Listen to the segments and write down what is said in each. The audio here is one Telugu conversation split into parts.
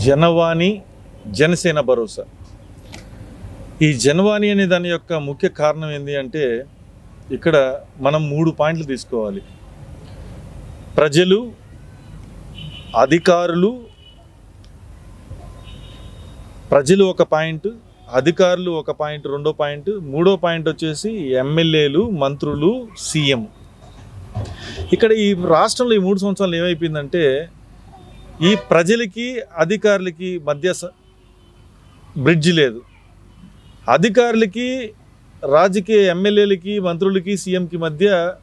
జనవాణి జనసేన భరోసా ఈ జనవాణి అనే దాని యొక్క ముఖ్య కారణం ఏంటి అంటే ఇక్కడ మనం మూడు పాయింట్లు తీసుకోవాలి ప్రజలు అధికారులు ప్రజలు ఒక పాయింట్ అధికారులు ఒక పాయింట్ రెండో పాయింట్ మూడో పాయింట్ వచ్చేసి ఎమ్మెల్యేలు మంత్రులు సీఎం ఇక్కడ ఈ రాష్ట్రంలో ఈ మూడు సంవత్సరాలు ఏమైపోయిందంటే ఈ ప్రజలకి అధికారులకి మధ్య స- బ్రిడ్జి లేదు అధికారులకి రాజకీయ ఎమ్మెల్యేలకి మంత్రులకి సీఎంకి మధ్య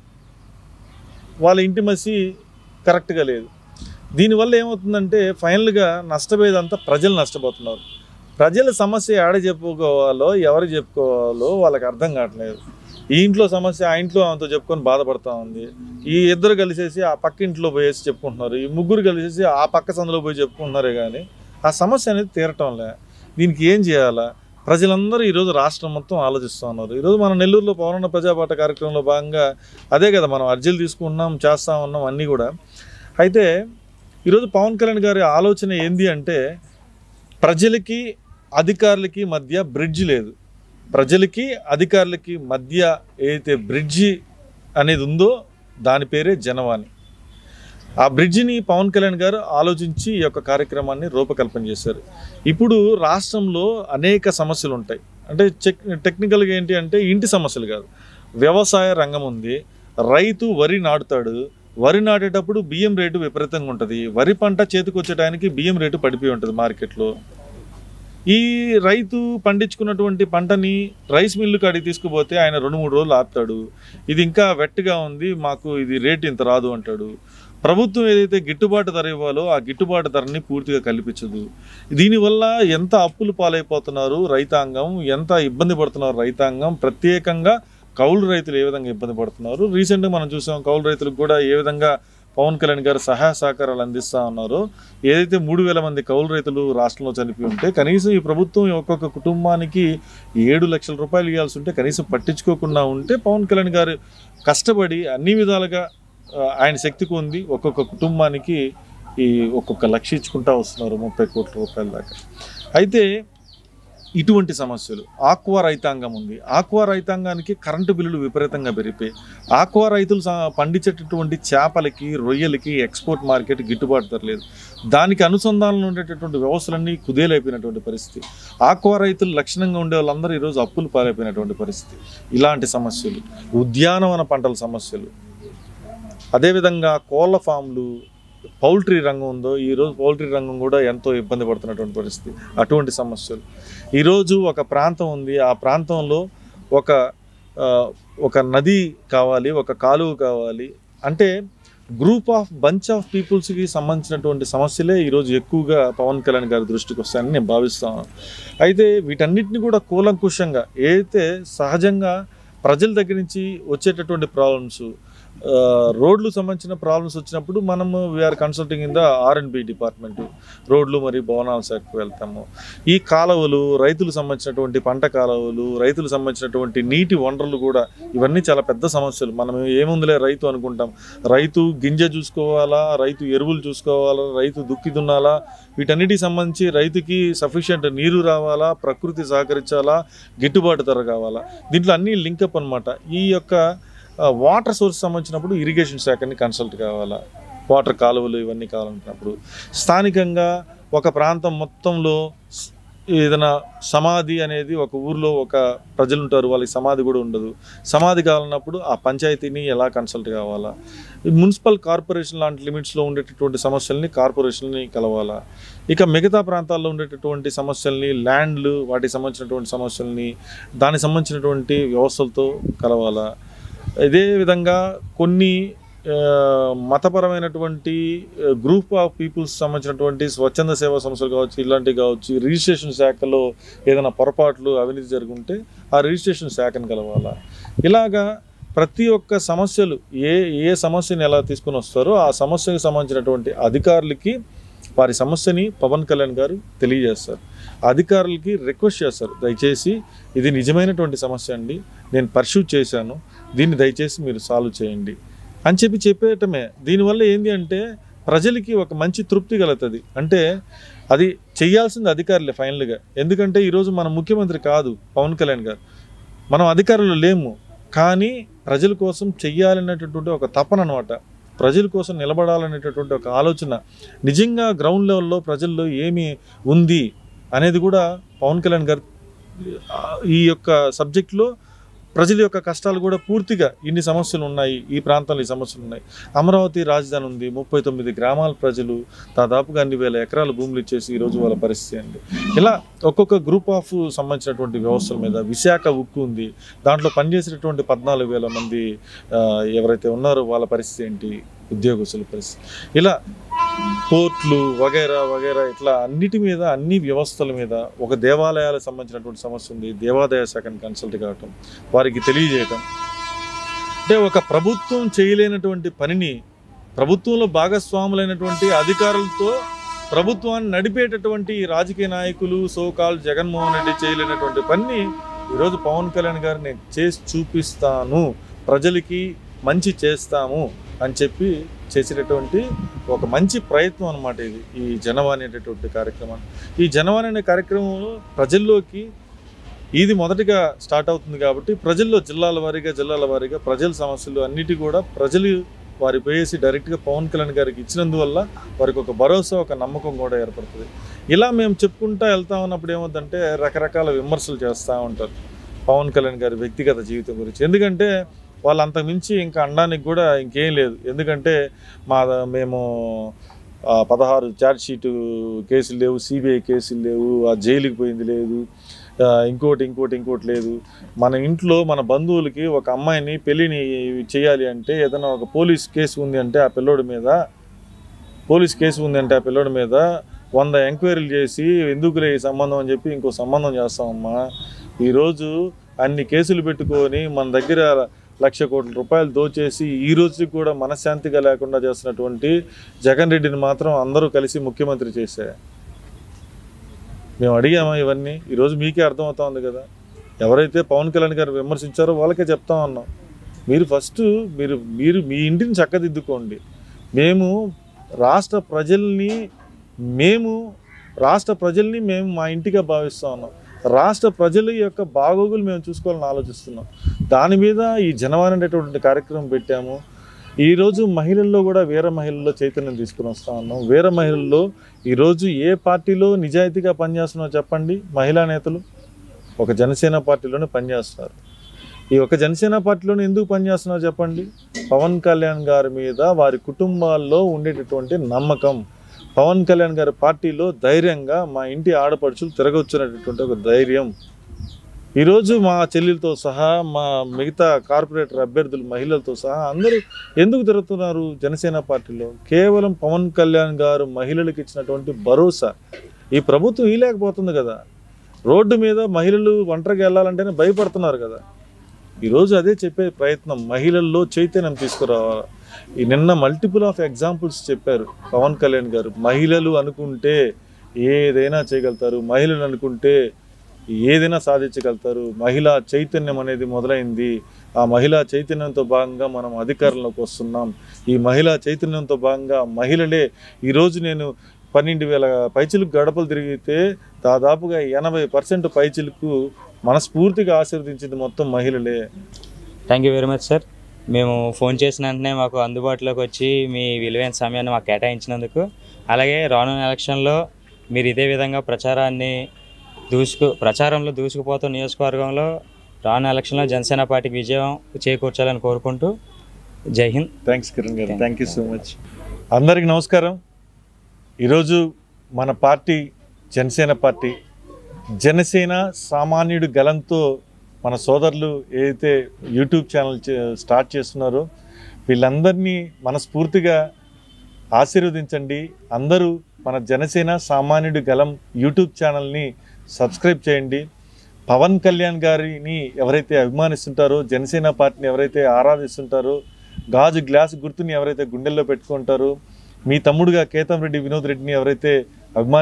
వాళ్ళ ఇంటిమసి కరెక్ట్గా లేదు దీనివల్ల ఏమవుతుందంటే ఫైనల్గా నష్టపోయేదంతా ప్రజలు నష్టపోతున్నారు ప్రజల సమస్య ఆడ చెప్పుకోవాలో ఎవరు చెప్పుకోవాలో వాళ్ళకి అర్థం కావట్లేదు ఈ ఇంట్లో సమస్య ఆ ఇంట్లో ఆమెతో చెప్పుకొని బాధపడతా ఉంది ఈ ఇద్దరు కలిసేసి ఆ పక్క ఇంట్లో పోయేసి చెప్పుకుంటున్నారు ఈ ముగ్గురు కలిసేసి ఆ పక్క సందులో పోయి చెప్పుకుంటున్నారే కానీ ఆ సమస్య అనేది తీరటంలే దీనికి ఏం చేయాలా ప్రజలందరూ ఈరోజు రాష్ట్రం మొత్తం ఆలోచిస్తూ ఉన్నారు ఈరోజు మన నెల్లూరులో పౌరణ ప్రజాపాట కార్యక్రమంలో భాగంగా అదే కదా మనం అర్జీలు తీసుకుంటున్నాం చేస్తూ ఉన్నాం అన్నీ కూడా అయితే ఈరోజు పవన్ కళ్యాణ్ గారి ఆలోచన ఏంది అంటే ప్రజలకి అధికారులకి మధ్య బ్రిడ్జ్ లేదు ప్రజలకి అధికారులకి మధ్య ఏదైతే బ్రిడ్జి అనేది ఉందో దాని పేరే జనవాణి ఆ బ్రిడ్జిని పవన్ కళ్యాణ్ గారు ఆలోచించి ఈ యొక్క కార్యక్రమాన్ని రూపకల్పన చేశారు ఇప్పుడు రాష్ట్రంలో అనేక సమస్యలు ఉంటాయి అంటే చెక్ టెక్నికల్గా ఏంటి అంటే ఇంటి సమస్యలు కాదు వ్యవసాయ రంగం ఉంది రైతు వరి నాటుతాడు వరి నాటేటప్పుడు బియ్యం రేటు విపరీతంగా ఉంటుంది వరి పంట చేతికి వచ్చేటానికి బియ్యం రేటు పడిపోయి ఉంటుంది మార్కెట్లో ఈ రైతు పండించుకున్నటువంటి పంటని రైస్ మిల్లు కాడికి తీసుకుపోతే ఆయన రెండు మూడు రోజులు ఆపుతాడు ఇది ఇంకా వెట్టుగా ఉంది మాకు ఇది రేట్ ఇంత రాదు అంటాడు ప్రభుత్వం ఏదైతే గిట్టుబాటు ధర ఇవ్వాలో ఆ గిట్టుబాటు ధరని పూర్తిగా కల్పించదు దీనివల్ల ఎంత అప్పులు పాలైపోతున్నారు రైతాంగం ఎంత ఇబ్బంది పడుతున్నారు రైతాంగం ప్రత్యేకంగా కౌలు రైతులు ఏ విధంగా ఇబ్బంది పడుతున్నారు రీసెంట్గా మనం చూసాం కౌలు రైతులకు కూడా ఏ విధంగా పవన్ కళ్యాణ్ గారు సహాయ సహకారాలు అందిస్తా ఉన్నారు ఏదైతే మూడు వేల మంది కౌలు రైతులు రాష్ట్రంలో చనిపోయి ఉంటే కనీసం ఈ ప్రభుత్వం ఒక్కొక్క కుటుంబానికి ఏడు లక్షల రూపాయలు ఇవ్వాల్సి ఉంటే కనీసం పట్టించుకోకుండా ఉంటే పవన్ కళ్యాణ్ గారు కష్టపడి అన్ని విధాలుగా ఆ, ఆయన శక్తికి ఉంది ఒక్కొక్క కుటుంబానికి ఈ ఒక్కొక్క లక్ష ఇచ్చుకుంటా వస్తున్నారు ముప్పై కోట్ల రూపాయల దాకా అయితే ఇటువంటి సమస్యలు ఆక్వా రైతాంగం ఉంది ఆక్వా రైతాంగానికి కరెంటు బిల్లులు విపరీతంగా పెరిగిపోయి ఆక్వా రైతులు సా- పండించేటటువంటి చేపలకి రొయ్యలకి ఎక్స్పోర్ట్ మార్కెట్ గిట్టుబాటు ధర లేదు దానికి అనుసంధానంలో ఉండేటటువంటి వ్యవస్థలన్నీ కుదేలైపోయినటువంటి పరిస్థితి ఆక్వా రైతులు లక్షణంగా ఉండే వాళ్ళందరూ ఈరోజు అప్పులు పాలైపోయినటువంటి పరిస్థితి ఇలాంటి సమస్యలు ఉద్యానవన పంటల సమస్యలు అదేవిధంగా కోళ్ళ ఫామ్లు పౌల్ట్రీ రంగం ఉందో ఈరోజు పౌల్ట్రీ రంగం కూడా ఎంతో ఇబ్బంది పడుతున్నటువంటి పరిస్థితి అటువంటి సమస్యలు ఈరోజు ఒక ప్రాంతం ఉంది ఆ ప్రాంతంలో ఒక ఆ, ఒక నది కావాలి ఒక కాలువ కావాలి అంటే గ్రూప్ ఆఫ్ బంచ్ ఆఫ్ పీపుల్స్కి సంబంధించినటువంటి సమస్యలే ఈరోజు ఎక్కువగా పవన్ కళ్యాణ్ గారి దృష్టికి వస్తాయని నేను భావిస్తాను అయితే వీటన్నిటిని కూడా కూలంకుషంగా ఏదైతే సహజంగా ప్రజల దగ్గర నుంచి వచ్చేటటువంటి ప్రాబ్లమ్స్ రోడ్లు సంబంధించిన ప్రాబ్లమ్స్ వచ్చినప్పుడు మనము we are consulting in the R and B department రోడ్లు మరియు భవనాల శాఖకు వెళ్తాము ఈ కాలువలు రైతులకు సంబంధించినటువంటి పంట కాలువలు రైతులకు సంబంధించినటువంటి నీటి వనరులు కూడా ఇవన్నీ చాలా పెద్ద సమస్యలు మనం ఏముందిలే రైతు అనుకుంటాం రైతు గింజ చూసుకోవాలా రైతు ఎరువులు చూసుకోవాలా రైతు దుక్కి దున్నాలా వీటన్నిటికి సంబంధించి రైతుకి సఫిషియంట్ నీరు రావాలా ప్రకృతి సహకరించాలా గిట్టుబాటు ధర కావాలా దీంట్లో అన్ని లింకప్ అన్నమాట ఈ యొక్క వాటర్ సోర్స్ సంబంధించినప్పుడు ఇరిగేషన్ శాఖని కన్సల్ట్ కావాలా వాటర్ కాలువలు ఇవన్నీ కావాలనుకున్నప్పుడు స్థానికంగా ఒక ప్రాంతం మొత్తంలో స్- ఏదైనా సమాధి అనేది ఒక ఊర్లో ఒక ప్రజలు ఉంటారు వాళ్ళకి సమాధి కూడా ఉండదు సమాధి కావాలన్నప్పుడు ఆ పంచాయతీని ఎలా కన్సల్ట్ కావాలా ఈ మున్సిపల్ కార్పొరేషన్ లాంటి లిమిట్స్లో ఉండేటటువంటి సమస్యల్ని కార్పొరేషన్ని కలవాలా ఇక మిగతా ప్రాంతాల్లో ఉండేటటువంటి సమస్యల్ని ల్యాండ్లు వాటికి సంబంధించినటువంటి సమస్యల్ని దానికి సంబంధించినటువంటి వ్యవస్థలతో కలవాలా ఇదే విధంగా కొన్ని ఆ, మతపరమైనటువంటి గ్రూప్ ఆఫ్ పీపుల్స్ సంబంధించినటువంటి స్వచ్ఛంద సేవా సంస్థలు కావచ్చు ఇలాంటివి కావచ్చు రిజిస్ట్రేషన్ శాఖలో ఏదైనా పొరపాట్లు అవినీతి జరుగుంటే ఆ రిజిస్ట్రేషన్ శాఖను కలవాలా ఇలాగా ప్రతి ఒక్క సమస్యలు ఏ ఏ సమస్యని ఎలా తీసుకుని వస్తారో ఆ సమస్యకు సంబంధించినటువంటి అధికారులకి వారి సమస్యని పవన్ కళ్యాణ్ గారు తెలియజేస్తారు అధికారులకి రిక్వెస్ట్ చేస్తారు దయచేసి ఇది నిజమైనటువంటి సమస్య అండి నేను పర్సూ చేశాను దీన్ని దయచేసి మీరు సాల్వ్ చేయండి అని చెప్పి చెప్పేయటమే దీనివల్ల ఏంటి అంటే ప్రజలకి ఒక మంచి తృప్తి కలుగుతుంది అంటే అది చేయాల్సింది అధికారులే ఫైనల్గా ఎందుకంటే ఈరోజు మన ముఖ్యమంత్రి కాదు పవన్ కళ్యాణ్ గారు మనం అధికారులు లేము కానీ ప్రజల కోసం చెయ్యాలనేటటువంటి ఒక తపన అనమాట ప్రజల కోసం నిలబడాలనేటటువంటి ఒక ఆలోచన నిజంగా గ్రౌండ్ లెవెల్లో ప్రజల్లో ఏమి ఉంది అనేది కూడా పవన్ కళ్యాణ్ గారు ఆ, ఈ యొక్క సబ్జెక్ట్లో ప్రజల యొక్క కష్టాలు కూడా పూర్తిగా ఇన్ని సమస్యలు ఉన్నాయి ఈ ప్రాంతంలో ఈ సమస్యలు ఉన్నాయి అమరావతి రాజధాని ఉంది ముప్పై తొమ్మిది గ్రామాల ప్రజలు దాదాపుగా అన్ని వేల ఎకరాల భూములు ఇచ్చేసి ఈరోజు వాళ్ళ పరిస్థితి అండి ఇలా ఒక్కొక్క గ్రూప్ ఆఫ్ సంబంధించినటువంటి వ్యవస్థల మీద విశాఖ ఉక్కు ఉంది దాంట్లో పనిచేసేటటువంటి పద్నాలుగు వేల మంది ఆ, ఎవరైతే ఉన్నారో వాళ్ళ పరిస్థితి ఏంటి ఉద్యోగస్తుల పరిస్థితి ఇలా కోర్టులు వగైరా వగైరా ఇట్లా అన్నిటి మీద అన్ని వ్యవస్థల మీద ఒక దేవాలయాలకు సంబంధించినటువంటి సమస్య ఉంది దేవాదాయ శాఖను కన్సల్ట్ కావటం వారికి తెలియజేయటం అంటే ఒక ప్రభుత్వం చేయలేనటువంటి పనిని ప్రభుత్వంలో భాగస్వాములైనటువంటి అధికారులతో ప్రభుత్వాన్ని నడిపేటటువంటి ఈ రాజకీయ నాయకులు సోకాల్ జగన్మోహన్ రెడ్డి చేయలేనటువంటి పనిని ఈరోజు పవన్ కళ్యాణ్ గారు నేను చేసి చూపిస్తాను ప్రజలకి మంచి చేస్తాము అని చెప్పి చేసేటటువంటి ఒక మంచి ప్రయత్నం అనమాట ఇది ఈ జనవాణి అనేటటువంటి కార్యక్రమం ఈ జనవాణి అనే కార్యక్రమంలో ప్రజల్లోకి ఇది మొదటిగా స్టార్ట్ అవుతుంది కాబట్టి ప్రజల్లో జిల్లాల వారీగా జిల్లాల వారీగా ప్రజల సమస్యలు అన్నిటి కూడా ప్రజలు వారి పోయేసి డైరెక్ట్గా పవన్ కళ్యాణ్ గారికి ఇచ్చినందువల్ల వారికి ఒక భరోసా ఒక నమ్మకం కూడా ఏర్పడుతుంది ఇలా మేము చెప్పుకుంటా వెళ్తా ఉన్నప్పుడు ఏమవుతుందంటే రకరకాల విమర్శలు చేస్తూ ఉంటారు పవన్ కళ్యాణ్ గారి వ్యక్తిగత జీవితం గురించి ఎందుకంటే వాళ్ళు అంతకు మించి ఇంకా అనడానికి కూడా ఇంకేం లేదు ఎందుకంటే మా మేము ఆ, పదహారు ఛార్జ్ షీటు కేసులు లేవు సిబిఐ కేసులు లేవు ఆ జైలుకి పోయింది లేదు ఆ, ఇంకోటి ఇంకోటి ఇంకోటి లేదు మన ఇంట్లో మన బంధువులకి ఒక అమ్మాయిని పెళ్ళిని చేయాలి అంటే ఏదైనా ఒక పోలీస్ కేసు ఉంది అంటే ఆ పిల్లోడి మీద పోలీస్ కేసు ఉంది అంటే ఆ పిల్లోడి మీద వంద ఎంక్వైరీలు చేసి ఎందుకులే ఈ సంబంధం అని చెప్పి ఇంకో సంబంధం చేస్తామమ్మా ఈరోజు అన్ని కేసులు పెట్టుకొని మన దగ్గర లక్ష కోట్ల రూపాయలు దోచేసి ఈ రోజుకి కూడా మనశ్శాంతిగా లేకుండా చేస్తున్నటువంటి జగన్ రెడ్డిని మాత్రం అందరూ కలిసి ముఖ్యమంత్రి చేశారు మేము అడిగామా ఇవన్నీ ఈరోజు మీకే అర్థమవుతా ఉంది కదా ఎవరైతే పవన్ కళ్యాణ్ గారు విమర్శించారో వాళ్ళకే చెప్తా ఉన్నాం మీరు ఫస్ట్ మీరు మీరు మీ ఇంటిని చక్కదిద్దుకోండి మేము రాష్ట్ర ప్రజల్ని మేము రాష్ట్ర ప్రజల్ని మేము మా ఇంటిగా భావిస్తూ ఉన్నాం రాష్ట్ర ప్రజల యొక్క బాగోగులు మేము చూసుకోవాలని ఆలోచిస్తున్నాం దాని మీద ఈ జనవాణి అనేటువంటి కార్యక్రమం పెట్టాము ఈరోజు మహిళల్లో కూడా వీర మహిళల్లో చైతన్యం తీసుకుని వస్తా ఉన్నాం వీర మహిళల్లో ఈరోజు ఏ పార్టీలో నిజాయితీగా పనిచేస్తున్నారో చెప్పండి మహిళా నేతలు ఒక జనసేన పార్టీలోనే పనిచేస్తున్నారు ఈ ఒక జనసేన పార్టీలోనే ఎందుకు పనిచేస్తున్నారో చెప్పండి పవన్ కళ్యాణ్ గారి మీద వారి కుటుంబాల్లో ఉండేటటువంటి నమ్మకం పవన్ కళ్యాణ్ గారి పార్టీలో ధైర్యంగా మా ఇంటి ఆడపడుచులు తిరగొచ్చినటువంటి ఒక ధైర్యం ఈరోజు మా చెల్లెలతో సహా మా మిగతా కార్పొరేటర్ అభ్యర్థులు మహిళలతో సహా అందరూ ఎందుకు తిరుగుతున్నారు జనసేన పార్టీలో కేవలం పవన్ కళ్యాణ్ గారు మహిళలకు ఇచ్చినటువంటి భరోసా ఈ ప్రభుత్వం ఇలేకపోతుంది కదా రోడ్డు మీద మహిళలు ఒంటరిగా వెళ్ళాలంటేనే భయపడుతున్నారు కదా ఈరోజు అదే చెప్పే ప్రయత్నం మహిళల్లో చైతన్యం తీసుకురావాలి ఈ నిన్న మల్టిపుల్ ఆఫ్ ఎగ్జాంపుల్స్ చెప్పారు పవన్ కళ్యాణ్ గారు మహిళలు అనుకుంటే ఏదైనా చేయగలుగుతారు మహిళలు అనుకుంటే ఏదైనా సాధించగలుగుతారు మహిళా చైతన్యం అనేది మొదలైంది ఆ మహిళా చైతన్యంతో భాగంగా మనం అధికారంలోకి వస్తున్నాం ఈ మహిళా చైతన్యంతో భాగంగా మహిళలే ఈరోజు నేను పన్నెండు వేల పైచిలకు గడపలు తిరిగితే దాదాపుగా ఎనభై పర్సెంట్ పైచిలకు మనస్ఫూర్తిగా ఆశీర్వదించింది మొత్తం మహిళలే thank you very much sir మేము ఫోన్ చేసిన వెంటనే మాకు అందుబాటులోకి వచ్చి మీ విలువైన సమయాన్ని మాకు కేటాయించినందుకు అలాగే రానున్న ఎలక్షన్లో మీరు ఇదే విధంగా ప్రచారాన్ని దూసుకు ప్రచారంలో దూసుకుపోతున్న నియోజకవర్గంలో రానున్న ఎలక్షన్లో జనసేన పార్టీకి విజయం చేకూర్చాలని కోరుకుంటూ జై హింద్ థ్యాంక్స్ కిరణ్ గారు థ్యాంక్ యూ సో మచ్ అందరికి నమస్కారం ఈరోజు మన పార్టీ జనసేన పార్టీ జనసేన సామాన్యుడి గలంతో మన సోదరులు ఏదైతే యూట్యూబ్ ఛానల్ చే- స్టార్ట్ చేస్తున్నారో వీళ్ళందరినీ మనస్ఫూర్తిగా ఆశీర్వదించండి అందరూ మన జనసేన సామాన్యుడి గలం యూట్యూబ్ ఛానల్ని సబ్స్క్రైబ్ చేయండి పవన్ కళ్యాణ్ గారిని ఎవరైతే అభిమానిస్తుంటారో జనసేన పార్టీని ఎవరైతే ఆరాధిస్తుంటారో గాజు గ్లాస్ గుర్తుని ఎవరైతే గుండెల్లో పెట్టుకుంటారో మీ తమ్ముడుగా కేతం రెడ్డి వినోద్ రెడ్డిని ఎవరైతే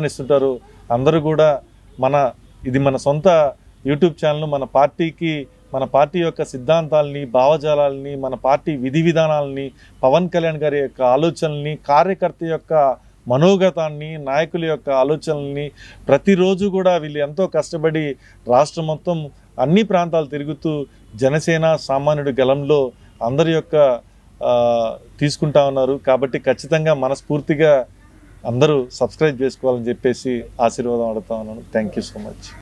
అభిమానిస్తుంటారో అందరూ కూడా మన ఇది మన సొంత యూట్యూబ్ ఛానల్ మన పార్టీకి మన పార్టీ యొక్క సిద్ధాంతాలని భావజాలాలని మన పార్టీ విధి విధానాలని పవన్ కళ్యాణ్ గారి యొక్క ఆలోచనల్ని కార్యకర్త యొక్క మనోగతాన్ని నాయకుల యొక్క ఆలోచనల్ని ప్రతిరోజు కూడా వీళ్ళు ఎంతో కష్టపడి రాష్ట్రం మొత్తం అన్ని ప్రాంతాలు తిరుగుతూ జనసేన సామాన్యుడి గలంలో అందరి యొక్క ఆ, తీసుకుంటా ఉన్నారు కాబట్టి ఖచ్చితంగా మనస్ఫూర్తిగా అందరూ సబ్స్క్రైబ్ చేసుకోవాలని చెప్పేసి ఆశీర్వాదం అడుగుతా ఉన్నాను థ్యాంక్ యూ సో మచ్